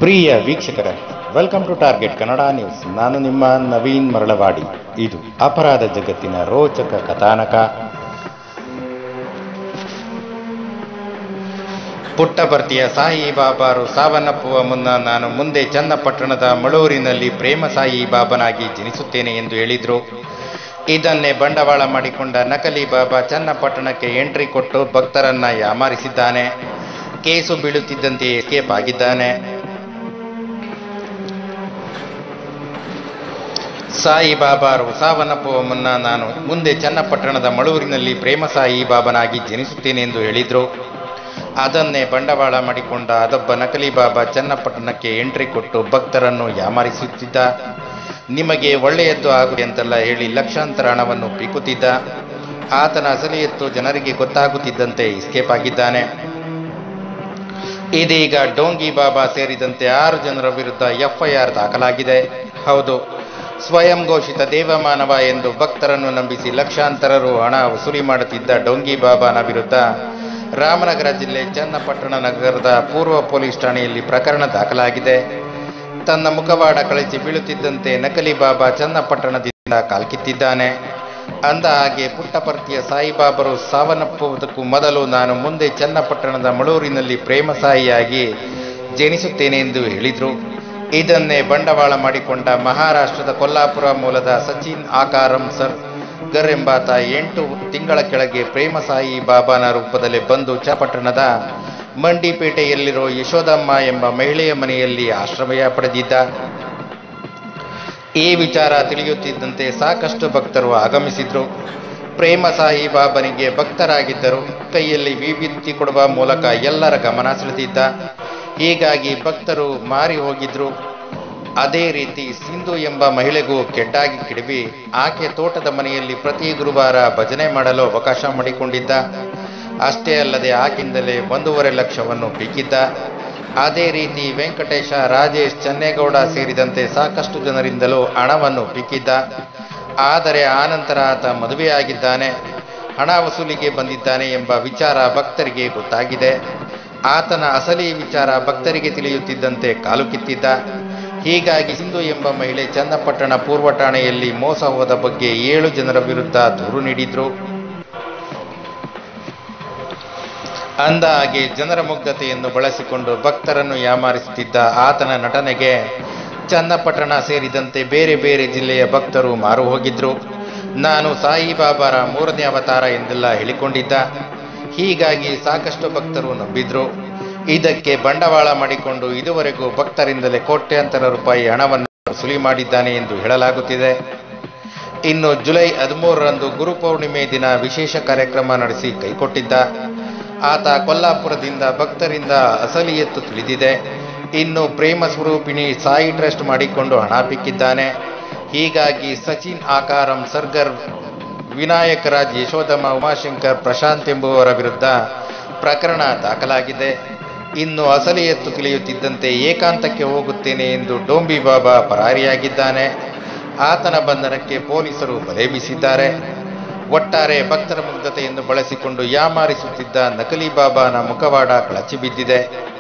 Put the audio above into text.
ಪ್ರಿಯ ವೀಕ್ಷಕರೇ welcome to target Kannada news ನಾನು ನಿಮ್ಮ ನವೀನ್ ಮರಳವಾಡಿ ಇದು ಅಪರಾಧ ಜಗತ್ತಿನ ರೋಚಕ ಕಥಾನಕ ಪುಟ್ಟಪರ್ತಿಯ ಸಾಯಿ ಬಾಬಾರು ಸಾವನ್ನಪ್ಪುವ ಮುನ್ನ ನಾನು ಮುಂದೆ ಚನ್ನಪಟ್ಟಣದ ಮಳೂರಿನಲ್ಲಿ ಪ್ರೇಮ ಸಾಯಿ ಬಾಬನಾಗಿ ಜನಿಸುತ್ತೇನೆ ಎಂದು ಹೇಳಿದ್ರು ಇದನ್ನೇ ಬಂಡವಾಳ ಮಾಡಿಕೊಂಡ ನಕಲಿ ಬಾಬಾ ಚನ್ನಪಟ್ಟಣಕ್ಕೆ ಎಂಟ್ರಿ ಕೊಟ್ಟು ಭಕ್ತರನ್ನ ಯಾಮಾರಿಸಿದ್ದಾನೆ ಕೇಸು ಬೀಳುತ್ತಿದ್ದಂತೆ ಎಸ್ಕೇಪ್ ಆಗಿದ್ದಾನೆ ಸಾಯಿ ಬಾಬಾರು ಸಾವನ್ನಪ್ಪುವ ಮುನ್ನ ನಾನು ಮುಂದೆ ಚನ್ನಪಟ್ಟಣದ ಮಳೂರಿನಲ್ಲಿ ಪ್ರೇಮ ಸಾಯಿ ಬಾಬನಾಗಿ ಜನಿಸುತ್ತೇನೆ ಎಂದು ಹೇಳಿದ್ರು ಅದನ್ನೇ ಬಂಡವಾಳ ಮಾಡಿಕೊಂಡ ಅದೊಬ್ಬ ನಕಲಿ ಬಾಬಾ ಚನ್ನಪಟ್ಟಣಕ್ಕೆ ಎಂಟ್ರಿ ಕೊಟ್ಟು ಭಕ್ತರನ್ನು ಯಾಮಾರಿಸುತ್ತಿದ್ದ ನಿಮಗೆ ಒಳ್ಳೆಯದ್ದು ಆಗುತ್ತದೆ ಅಂತೆಲ್ಲ ಹೇಳಿ ಲಕ್ಷಾಂತರ ಹಣವನ್ನು ಪೀಕುತ್ತಿದ್ದ ಆತನ ಅಸಲಿಯತ್ತು ಜನರಿಗೆ ಗೊತ್ತಾಗುತ್ತಿದ್ದಂತೆ ಎಸ್ಕೇಪ್ ಆಗಿದ್ದಾನೆ ಇದೀಗ ಡೋಂಗಿ ಬಾಬಾ ಸೇರಿದಂತೆ ಆರು ಜನರ ವಿರುದ್ಧ ಎಫ್ಐಆರ್ ದಾಖಲಾಗಿದೆ ಹೌದು ಸ್ವಯಂ ಘೋಷಿತ ದೇವಮಾನವ ಎಂದು ಭಕ್ತರನ್ನು ನಂಬಿಸಿ ಲಕ್ಷಾಂತರ ರು ಹಣ ವಸೂಲಿ ಮಾಡುತ್ತಿದ್ದ ಡೋಂಗಿ ಬಾಬಾನ ವಿರುದ್ಧ ರಾಮನಗರ ಜಿಲ್ಲೆ ಚನ್ನಪಟ್ಟಣ ನಗರದ ಪೂರ್ವ ಪೊಲೀಸ್ ಠಾಣೆಯಲ್ಲಿ ಪ್ರಕರಣ ದಾಖಲಾಗಿದೆ ತನ್ನ ಮುಖವಾಡ ಕಳಿಸಿ ಬೀಳುತ್ತಿದ್ದಂತೆ ನಕಲಿ ಬಾಬಾ ಚನ್ನಪಟ್ಟಣದಿಂದ ಕಾಲ್ಕಿತ್ತಿದ್ದಾನೆ ಅಂದ ಹಾಗೆ ಪುಟ್ಟಪರ್ತಿಯ ಸಾಯಿಬಾಬರು ಸಾವನ್ನಪ್ಪುವುದಕ್ಕೂ ಮೊದಲು ನಾನು ಮುಂದೆ ಚನ್ನಪಟ್ಟಣದ ಮಳೂರಿನಲ್ಲಿ ಪ್ರೇಮ ಸಾಯಿಯಾಗಿ ಜನಿಸುತ್ತೇನೆ ಎಂದು ಹೇಳಿದರು ಇದನ್ನೇ ಬಂಡವಾಳ ಮಾಡಿಕೊಂಡ ಮಹಾರಾಷ್ಟ್ರದ ಕೊಲ್ಲಾಪುರ ಮೂಲದ ಸಚಿನ್ ಆಕಾರಂ ಸರ್ ಗರ್ ಎಂಬಾತ ಎಂಟು ತಿಂಗಳ ಕೆಳಗೆ ಪ್ರೇಮ ಸಾಯಿ ಬಾಬಾನ ರೂಪದಲ್ಲಿ ಬಂದು ಚನ್ನಪಟ್ಟಣದ ಮಂಡಿಪೇಟೆಯಲ್ಲಿರೋ ಯಶೋದಮ್ಮ ಎಂಬ ಮಹಿಳೆಯ ಮನೆಯಲ್ಲಿ ಆಶ್ರಯ ಪಡೆದಿದ್ದ ಈ ವಿಚಾರ ತಿಳಿಯುತ್ತಿದ್ದಂತೆ ಸಾಕಷ್ಟು ಭಕ್ತರು ಆಗಮಿಸಿದ್ರು ಪ್ರೇಮ ಸಾಯಿ ಬಾಬನಿಗೆ ಭಕ್ತರಾಗಿದ್ದರು ಕೈಯಲ್ಲಿ ವಿಭೂತಿ ಕೊಡುವ ಮೂಲಕ ಎಲ್ಲರ ಗಮನ ಸೆಳೆದಿದ್ದ ಹೀಗಾಗಿ ಭಕ್ತರು ಮಾರಿ ಹೋಗಿದ್ರು ಅದೇ ರೀತಿ ಸಿಂಧು ಎಂಬ ಮಹಿಳೆಗೂ ಕೆಟ್ಟಾಗಿ ಕಿಡಿಬಿ ಆಕೆ ತೋಟದ ಮನೆಯಲ್ಲಿ ಪ್ರತಿ ಗುರುವಾರ ಭಜನೆ ಮಾಡಲು ಅವಕಾಶ ಮಾಡಿಕೊಂಡಿದ್ದ ಅಷ್ಟೇ ಅಲ್ಲದೆ ಆಕೆಯಿಂದಲೇ ಒಂದೂವರೆ ಲಕ್ಷವನ್ನು ಪೀಕಿದ್ದ ಅದೇ ರೀತಿ ವೆಂಕಟೇಶ ರಾಜೇಶ್ ಚನ್ನೇಗೌಡ ಸೇರಿದಂತೆ ಸಾಕಷ್ಟು ಜನರಿಂದಲೂ ಹಣವನ್ನು ಪೀಕಿದ್ದ ಆದರೆ ಆನಂತರ ಆತ ಮದುವೆಯಾಗಿದ್ದಾನೆ ಹಣ ವಸೂಲಿಗೆ ಬಂದಿದ್ದಾನೆ ಎಂಬ ವಿಚಾರ ಭಕ್ತರಿಗೆ ಗೊತ್ತಾಗಿದೆ ಆತನ ಅಸಲಿ ವಿಚಾರ ಭಕ್ತರಿಗೆ ತಿಳಿಯುತ್ತಿದ್ದಂತೆ ಕಾಲು ಕಿತ್ತಿದ್ದ ಹೀಗಾಗಿ ಸಿಂಧು ಎಂಬ ಮಹಿಳೆ ಚನ್ನಪಟ್ಟಣ ಪೂರ್ವ ಠಾಣೆಯಲ್ಲಿ ಮೋಸ ಹೋದ ಬಗ್ಗೆ ಏಳು ಜನರ ವಿರುದ್ಧ ದೂರು ನೀಡಿದ್ರು ಅಂದ ಹಾಗೆ ಜನರ ಮುಗ್ಧತೆಯನ್ನು ಬಳಸಿಕೊಂಡು ಭಕ್ತರನ್ನು ಯಾಮಾರಿಸುತ್ತಿದ್ದ ಆತನ ನಟನೆಗೆ ಚನ್ನಪಟ್ಟಣ ಸೇರಿದಂತೆ ಬೇರೆ ಬೇರೆ ಜಿಲ್ಲೆಯ ಭಕ್ತರು ಮಾರು ಹೋಗಿದ್ರು ನಾನು ಸಾಯಿಬಾಬಾರ ಮೂರನೇ ಅವತಾರ ಎಂದೆಲ್ಲ ಹೇಳಿಕೊಂಡಿದ್ದ ಹೀಗಾಗಿ ಸಾಕಷ್ಟು ಭಕ್ತರು ನಂಬಿದ್ರು ಇದಕ್ಕೆ ಬಂಡವಾಳ ಮಾಡಿಕೊಂಡು ಇದುವರೆಗೂ ಭಕ್ತರಿಂದಲೇ ಕೋಟ್ಯಾಂತರ ರೂಪಾಯಿ ಹಣವನ್ನು ವಸೂಲಿ ಮಾಡಿದ್ದಾನೆ ಎಂದು ಹೇಳಲಾಗುತ್ತಿದೆ ಇನ್ನು ಜುಲೈ ಹದಿಮೂರರಂದು ಗುರುಪೌರ್ಣಿಮೆ ದಿನ ವಿಶೇಷ ಕಾರ್ಯಕ್ರಮ ನಡೆಸಿ ಕೈಕೊಟ್ಟಿದ್ದ ಆತ ಕೊಲ್ಲಾಪುರದಿಂದ ಭಕ್ತರಿಂದ ಅಸಲಿಯತ್ತು ತಿಳಿದಿದೆ ಇನ್ನು ಪ್ರೇಮ ಸ್ವರೂಪಿಣಿ ಸಾಯಿ ಟ್ರಸ್ಟ್ ಮಾಡಿಕೊಂಡು ಹಣ ಬಿಕ್ಕಿದ್ದಾನೆ ಹೀಗಾಗಿ ಸಚಿನ್ ಆಕಾರಂ ಸರ್ಗರ್ ವಿನಾಯಕ ರಾಜ್ ಯಶೋಧಮ್ಮ ಉಮಾಶಂಕರ್ ಪ್ರಶಾಂತ್ ಎಂಬುವವರ ವಿರುದ್ಧ ಪ್ರಕರಣ ದಾಖಲಾಗಿದೆ ಇನ್ನು ಅಸಲಿಯತ್ತು ತಿಳಿಯುತ್ತಿದ್ದಂತೆ ಏಕಾಂತಕ್ಕೆ ಹೋಗುತ್ತೇನೆ ಎಂದು ಡೋಂಬಿ ಬಾಬಾ ಪರಾರಿಯಾಗಿದ್ದಾನೆ ಆತನ ಬಂಧನಕ್ಕೆ ಪೊಲೀಸರು ಬಲೆ ಬೀಸಿದ್ದಾರೆ ಒಟ್ಟಾರೆ ಭಕ್ತರ ಮುಗ್ಧತೆಯನ್ನು ಬಳಸಿಕೊಂಡು ಯಾಮಾರಿಸುತ್ತಿದ್ದ ನಕಲಿ ಬಾಬಾನ ಮುಖವಾಡ ಕಳಚಿ ಬಿದ್ದಿದೆ